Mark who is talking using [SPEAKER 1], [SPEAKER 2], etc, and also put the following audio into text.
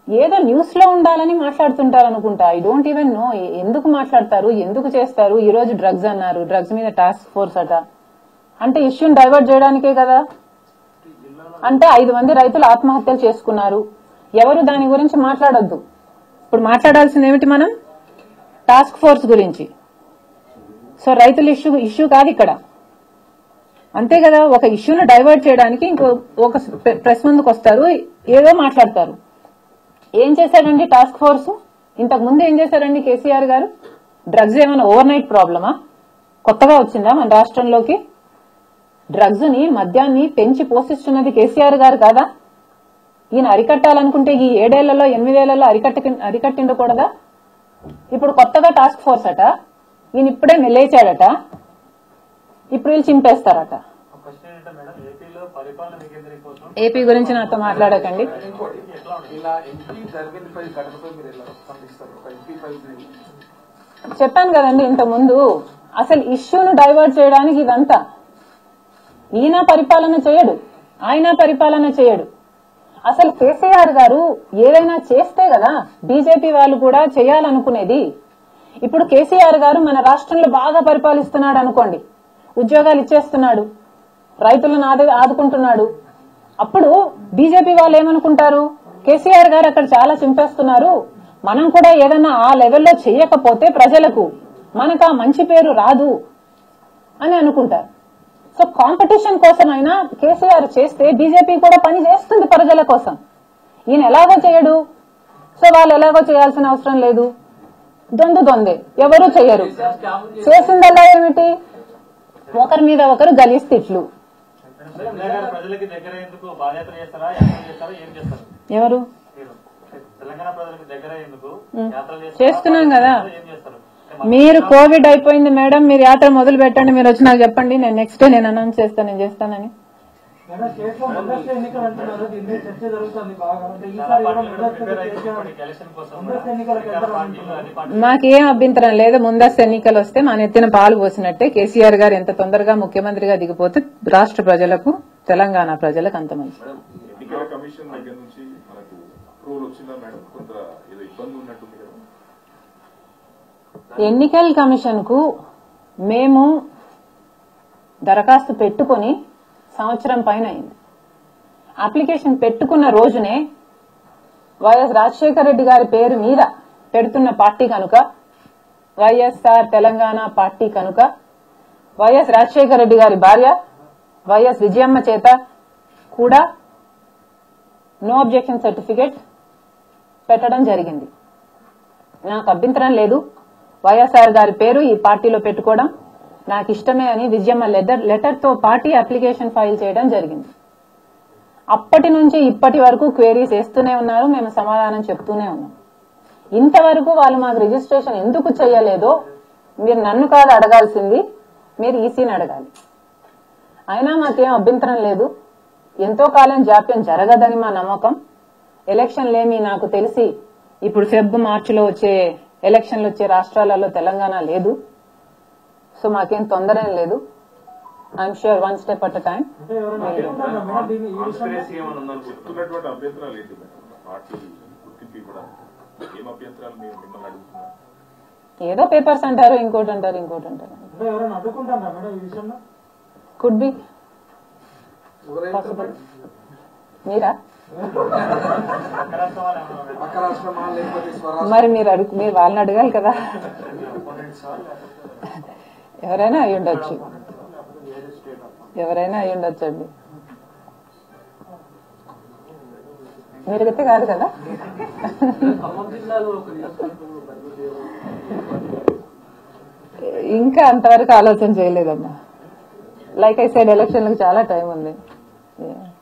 [SPEAKER 1] ఏదో న్యూస్ లో ఉండాలని మాట్లాడుతుంటారు అనుకుంటా ఐ డోంట్ ఈవెన్ నో ఎందుకు మాట్లాడతారు ఎందుకు చేస్తారు ఈ రోజు డ్రగ్స్ అన్నారు డ్రగ్స్ మీద టాస్క్ ఫోర్స్ అట అంటే ఇష్యూని డైవర్ట్ చేయడానికే కదా అంటే ఐదు మంది రైతులు ఆత్మహత్యలు చేసుకున్నారు ఎవరు దాని గురించి మాట్లాడొద్దు ఇప్పుడు మాట్లాడాల్సింది ఏమిటి మనం టాస్క్ ఫోర్స్ గురించి సో రైతుల ఇష్యూ ఇష్యూ కాదు ఇక్కడ అంతే కదా ఒక ఇష్యూను డైవర్ట్ చేయడానికి ఇంకో ఒక ప్రెస్ ముందుకు వస్తారు ఏదో మాట్లాడతారు ఏం చేశారండి టాస్క్ ఫోర్స్ ఇంతకు ముందు ఏం చేశారండి కేసీఆర్ గారు డ్రగ్స్ ఏమైనా ఓవర్ నైట్ ప్రాబ్లమా కొత్తగా వచ్చిందా మన రాష్ట్రంలోకి డ్రగ్స్ ని మద్యాన్ని పెంచి పోషిస్తున్నది కేసీఆర్ గారు కాదా ఈయన అరికట్టాలనుకుంటే ఈ ఏడేళ్లలో ఎనిమిదేళ్లలో అరికట్ట అరికట్టిండకూడదా ఇప్పుడు కొత్తగా టాస్క్ ఫోర్స్ అట ఈయన ఇప్పుడే లేచాడట ఇప్పుడు వీళ్ళు చింపేస్తారట
[SPEAKER 2] క్వశ్చన్ ఏంటంటే మేడం ఏపీలో పరిపాలన వికేంద్రీకరణ కోసం
[SPEAKER 1] ఏపీ గురించి నాతో మాట్లాడకండి
[SPEAKER 3] ఇంకోటి ఇలా ఎంపీ జరిగిన పై ఘటనపై మీరు ఎలా స్పందిస్తారు ఒక ఎంపీ పై
[SPEAKER 1] చెప్పాను కదండి ఇంత ముందు అసలు ఇష్యూను డైవర్ట్ చేయడానికి ఇదంతా ఈయన పరిపాలన చేయడు ఆయన పరిపాలన చేయడు అసలు కేసీఆర్ గారు ఏదైనా చేస్తే కదా బీజేపీ వాళ్ళు కూడా చేయాలనుకునేది ఇప్పుడు కేసీఆర్ గారు మన రాష్ట్రంలో బాగా పరిపాలిస్తున్నాడు అనుకోండి ఉద్యోగాలు ఇచ్చేస్తున్నాడు రైతులను ఆదు ఆదుకుంటున్నాడు అప్పుడు బీజేపీ వాళ్ళు ఏమనుకుంటారు కేసీఆర్ గారు అక్కడ చాలా చింపేస్తున్నారు మనం కూడా ఏదన్నా ఆ లెవెల్లో చేయకపోతే ప్రజలకు మనకు ఆ మంచి పేరు రాదు అని అనుకుంటారు సో కాంపిటీషన్ కోసమైనా కేసీఆర్ చేస్తే బీజేపీ కూడా పని చేస్తుంది ప్రజల కోసం ఈయన ఎలాగో చేయడు సో వాళ్ళు ఎలాగో చేయాల్సిన అవసరం లేదు దొందు దొందే ఎవరు చెయ్యరు చేసిందల్లా ఏమిటి ఒకరి మీద ఒకరు గలీస్ తిట్లు
[SPEAKER 2] తెలంగాణ ప్రజలకి దగ్గర ఎందుకు బాధ్యతలు చేస్తారా యాత్రలు చేస్తారా ఏం చేస్తారు
[SPEAKER 1] ఎవరు
[SPEAKER 2] మీరు తెలంగాణ ప్రజలకు దగ్గర ఎందుకు యాత్రలు చేస్తారా
[SPEAKER 1] చేస్తున్నాం కదా
[SPEAKER 2] ఏం చేస్తారు
[SPEAKER 1] మీరు కోవిడ్ అయిపోయింది మేడం మీరు యాత్ర మొదలు పెట్టండి మీరు వచ్చి నాకు చెప్పండి నేను నెక్స్ట్ డే నేను అనౌన్స్ చేస్తాను నేను చేస్తానని
[SPEAKER 4] మేడం స్టేట్లో ముందస్తు ఎన్నికలు అంటున్నారు దీని మీద చర్చ జరుగుతుంది బాగా అంటే
[SPEAKER 2] చాలా
[SPEAKER 4] ఈసారి కూడా
[SPEAKER 2] పార్టీలు
[SPEAKER 4] ముందస్తు
[SPEAKER 2] ప్రిపేర్
[SPEAKER 4] ఎన్నికలు
[SPEAKER 2] అయిపోయి ఎలక్షన్ కోసం
[SPEAKER 4] ముందస్తు ఎన్నికలకు
[SPEAKER 2] అధికార
[SPEAKER 4] వెళ్తారు
[SPEAKER 2] పార్టీలు అన్ని పార్టీలు
[SPEAKER 1] మాకేం అభ్యంతరం లేదు ముందస్తు ఎన్నికలు వస్తే మా నెత్తిన పాలు పోసినట్టే కేసీఆర్ గారు ఎంత తొందరగా ముఖ్యమంత్రిగా దిగిపోతే రాష్ట్ర ప్రజలకు తెలంగాణ ప్రజలకు అంత మంచి
[SPEAKER 5] మేడం ఎన్నికల కమిషన్ దగ్గర నుంచి మనకు అప్రూవల్ వచ్చిందా మేడం కొంత ఏదో ఇబ్బంది ఉన్నట్టుంది కదా
[SPEAKER 1] ఎన్నికల కమిషన్ కు మేము దరఖాస్తు పెట్టుకొని సంవత్సరం పైన అయింది అప్లికేషన్ పెట్టుకున్న రోజునే వైఎస్ రాజశేఖర రెడ్డి గారి పేరు మీద పెడుతున్న పార్టీ కనుక వైఎస్ఆర్ తెలంగాణ పార్టీ కనుక వైఎస్ రాజశేఖర రెడ్డి గారి భార్య వైఎస్ విజయమ్మ చేత కూడా నో అబ్జెక్షన్ సర్టిఫికేట్ పెట్టడం జరిగింది నాకు అభ్యంతరం లేదు వైఎస్ఆర్ గారి పేరు ఈ పార్టీలో పెట్టుకోవడం నాకు ఇష్టమే అని విజయమ్మ లెటర్ లెటర్ తో పార్టీ అప్లికేషన్ ఫైల్ చేయడం జరిగింది అప్పటి నుంచి ఇప్పటి వరకు క్వేరీస్ వేస్తూనే ఉన్నారు మేము సమాధానం చెప్తూనే ఉన్నాం ఇంతవరకు వాళ్ళు మాకు రిజిస్ట్రేషన్ ఎందుకు చేయలేదో మీరు నన్ను కాదు అడగాల్సింది మీరు ఈసీని అడగాలి అయినా మాకేం అభ్యంతరం లేదు ఎంతో కాలం జాప్యం జరగదని మా నమ్మకం ఎలక్షన్లేమి నాకు తెలిసి ఇప్పుడు ఫెబ్ మార్చిలో వచ్చే ఎలక్షన్లు వచ్చే రాష్ట్రాలలో తెలంగాణ లేదు సో మాకేం తొందర ఏం లేదు I'm sure one step at time
[SPEAKER 4] అంటే ఎవరైనా అడ్డుకుంటారా మేడం దీన్ని ఈ విషయంలో
[SPEAKER 5] కాన్స్పిరసీ ఏమైనా ఉందని చెప్తున్నటువంటి అభ్యంతరాలు ఏంటి మేడం పార్టీ గుర్తింపు ఇవ్వడానికి ఏం అభ్యంతరాలు మేము మిమ్మల్ని అడుగుతున్నాం
[SPEAKER 1] ఏదో పేపర్స్ అంటారు ఇంకోటి అంటారు ఇంకోటి అంటారు
[SPEAKER 4] అంటే ఎవరైనా అడ్డుకుంటారా మేడం ఈ విషయంలో
[SPEAKER 1] కుడ్ బి
[SPEAKER 3] ఎవరైతే
[SPEAKER 1] పాసిబుల్ మీరా
[SPEAKER 2] పక్క రాష్ట్రం వాళ్ళు ఏమన్నా మేడం?
[SPEAKER 3] పక్క రాష్ట్రమా లేకపోతే స్వరాష్ట్ర
[SPEAKER 1] మరి మీరు అడుగు మీరు వాళ్ళని అడగాలి కదా
[SPEAKER 2] opponents ఆ?
[SPEAKER 1] ఎవరైనా అయి ఉండొచ్చు ఎవరైనా అయి ఉండొచ్చు అండి మీరైతే కాదు కదా ఇంకా అంతవరకు ఆలోచన చేయలేదమ్మా లైక్ ఐ సైడ్ ఎలక్షన్లకు చాలా టైం ఉంది Yeah.